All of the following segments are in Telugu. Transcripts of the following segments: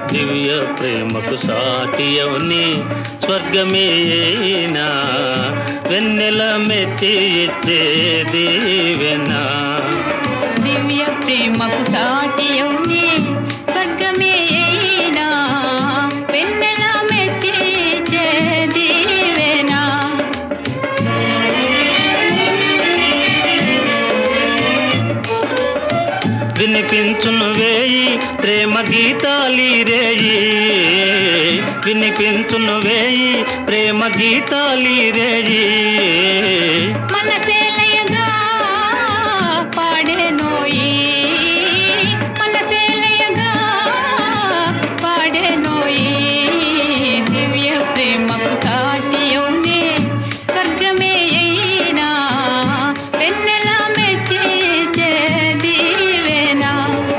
దివ్య ప్రేమకు సాటియవుని స్వర్గమేనా వెన్నెల మెచ్చి ఇచ్చే దీవెనా దివ్య ప్రేమకు సాటి అవునే స్వర్గమే అయినా వెన్నెల మెచ్చి దీవెనా వినిపించును వేయి ప్రేమ గీతాలి రేయి వినిపించును వేయి ప్రేమ గీతాలి రేయి మనసేలయగా పాడెనోయి మనసేలయగా పాడెనోయి దివ్య ప్రేమకు సాటి అవునే స్వర్గమే అయినా వెన్నెల మెచ్చి దీవెనా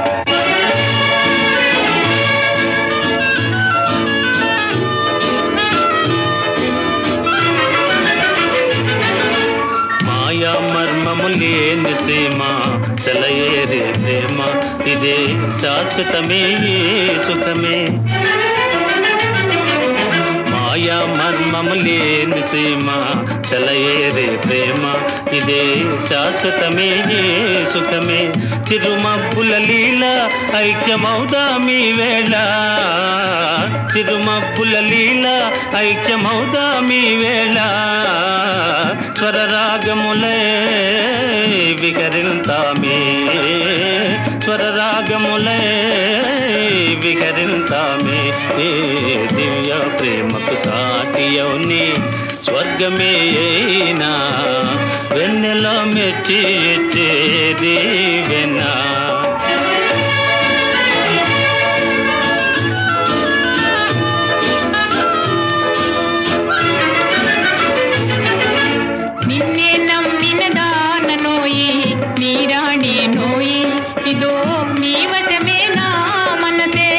మాయా మర్మము లేని సీమ చలయేరే ప్రేమ ఇదే శాశ్వతమే ఈ సుఖమే మాయా మర్మము లేని సీమ చలయేరే ప్రేమ ఇదే శాశ్వతమే ఈ సుఖమే చిరుమబ్బుల లీల ఐక్యమౌదామి వేళ చిరుమబ్బుల లీల ఐక్యమౌదామి వేళ స్వరరాగములే వికరింతామే స్వరరాగములే వికరింతామే ఏ దివ్య ప్రేమకు సాటియవుని స్వర్గమే అయినా వెన్నెల మెచ్చి ఇచ్చే దీవెనా నిన్నే నమ్మిన దాన నోయి నీరాణి నోయి ఇదో నీ వశమే నా మనసే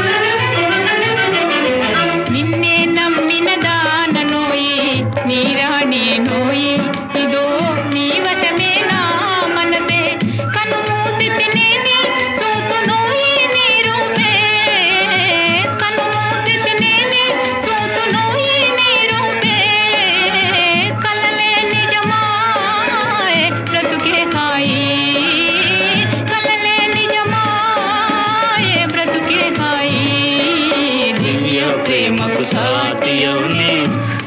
నిన్నే నమ్మిన దాన నోయి నీరాణి నోయి ఇదో నీ వశమే నా మనసే కను మూసితినే నీ చూసు నోయి నీ రూపే కను మూసితినే నీ చూసు నోయి నీ రూపే కలలే నిజమాయే బ్రతుకే హాయి కలలే నిజమాయే బ్రతుకే హాయి దివ్య ప్రేమకు సాటియవుని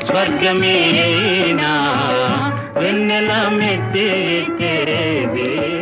స్వర్గమేనా వెన్నెల మెచ్చేది